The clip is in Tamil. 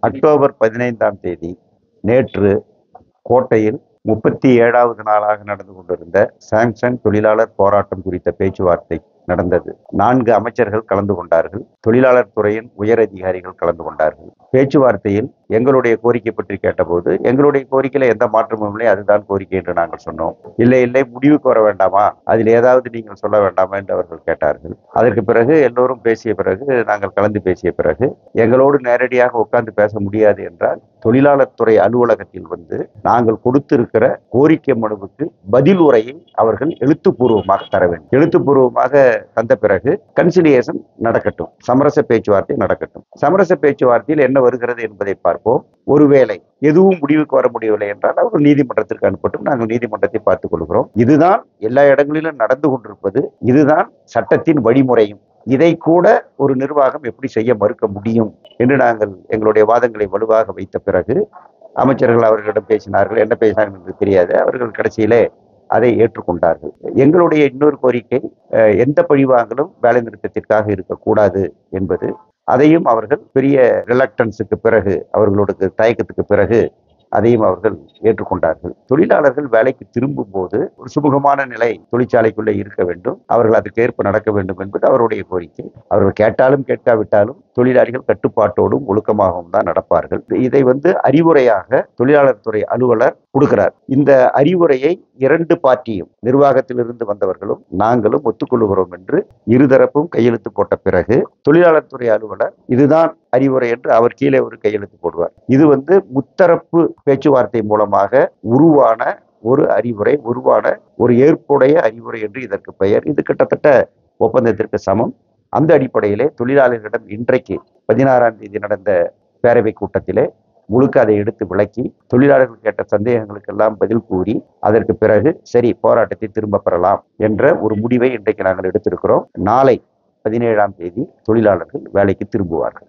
அக்டோபர் பதினைந்தாம் தேதி நேற்று கோட்டையில் முப்பத்தி ஏழாவது நாளாக நடந்து கொண்டிருந்த சாம்சங் தொழிலாளர் போராட்டம் குறித்த பேச்சுவார்த்தை நடந்தது நான்கு அமைச்சர்கள் கலந்து கொண்டார்கள் தொழிலாளர் துறையின் உயர் அதிகாரிகள் கலந்து கொண்டார்கள் பேச்சுவார்த்தையில் எங்களுடைய கோரிக்கை பற்றி கேட்டபோது எங்களுடைய கோரிக்கையில எந்த மாற்றமும் இல்லை அதுதான் கோரிக்கை என்று நாங்கள் சொன்னோம் இல்லை இல்லை முடிவுக்கு வர வேண்டாமா அதில் ஏதாவது நீங்கள் சொல்ல வேண்டாமா என்று அவர்கள் கேட்டார்கள் அதற்கு பிறகு எல்லோரும் பேசிய பிறகு நாங்கள் கலந்து பேசிய பிறகு எங்களோடு நேரடியாக உட்கார்ந்து பேச முடியாது என்றால் தொழிலாளர் துறை அலுவலகத்தில் வந்து நாங்கள் கொடுத்திருக்கிற கோரிக்கை மனுவுக்கு பதில் உரையை அவர்கள் எழுத்துப்பூர்வமாக தர வேண்டும் எழுத்துப்பூர்வமாக தந்த பிறகு கன்சிலியேஷன் நடக்கட்டும் சமரச பேச்சுவார்த்தை நடக்கட்டும் சமரச பேச்சுவார்த்தையில் என்ன வருகிறது என்பதை பார்ப்போம் ஒருவேளை எதுவும் முடிவுக்கு வர முடியவில்லை என்றால் அவர்கள் நீதிமன்றத்திற்கு அனுப்பட்டும் நாங்கள் நீதிமன்றத்தை பார்த்துக் கொள்கிறோம் இதுதான் எல்லா இடங்களிலும் நடந்து கொண்டிருப்பது இதுதான் சட்டத்தின் வழிமுறையும் இதை கூட ஒரு நிர்வாகம் எப்படி செய்ய மறுக்க முடியும் என்று நாங்கள் எங்களுடைய வாதங்களை வலுவாக வைத்த பிறகு அமைச்சர்கள் அவர்களிடம் பேசினார்கள் என்ன பேசினார்கள் என்று தெரியாது அவர்கள் கடைசியிலே அதை ஏற்றுக்கொண்டார்கள் எங்களுடைய இன்னொரு கோரிக்கை அஹ், எந்த பழிவாங்கலும் வேலை நிறுத்தத்திற்காக இருக்கக்கூடாது என்பது அதையும் அவர்கள் பெரிய ரிலக்டன்ஸுக்கு பிறகு அவர்களுடைய தயக்கத்துக்கு பிறகு அதையும் அவர்கள் ஏற்றுக்கொண்டார்கள் தொழிலாளர்கள் வேலைக்கு திரும்பும் போது ஒரு சுமூகமான நிலை தொழிற்சாலைக்குள்ளே இருக்க வேண்டும் அவர்கள் அதற்கேற்ப நடக்க வேண்டும் என்பது அவருடைய கோரிக்கை அவர்கள் கேட்டாலும் கேட்காவிட்டாலும் தொழிலாளிகள் கட்டுப்பாட்டோடும் ஒழுக்கமாகவும் தான் நடப்பார்கள் இதை வந்து அறிவுரையாக தொழிலாளர் துறை அலுவலர் கொடுக்கிறார் இந்த அறிவுரையை இரண்டு பார்ட்டியும் நிர்வாகத்திலிருந்து வந்தவர்களும் நாங்களும் ஒத்துக்கொள்கிறோம் என்று இருதரப்பும் கையெழுத்து போட்ட பிறகு தொழிலாளர் துறை அலுவலர் இதுதான் அறிவுரை என்று அவர் கீழே ஒரு கையெழுத்து போடுவார் இது வந்து முத்தரப்பு பேச்சுவார்த்தை மூலமாக உருவான ஒரு அறிவுரை உருவான ஒரு ஏற்புடைய அறிவுரை என்று இதற்கு பெயர் இது கிட்டத்தட்ட ஒப்பந்தத்திற்கு சமம் அந்த அடிப்படையிலே தொழிலாளர்களிடம் இன்றைக்கு பதினாறாம் தேதி நடந்த பேரவை கூட்டத்திலே முழுக்க அதை எடுத்து விளக்கி தொழிலாளர்கள் கேட்ட சந்தேகங்களுக்கெல்லாம் பதில் கூறி அதற்கு பிறகு சரி போராட்டத்தை திரும்ப பெறலாம் என்ற ஒரு முடிவை இன்றைக்கு நாங்கள் எடுத்திருக்கிறோம் நாளை பதினேழாம் தேதி தொழிலாளர்கள் வேலைக்கு திரும்புவார்கள்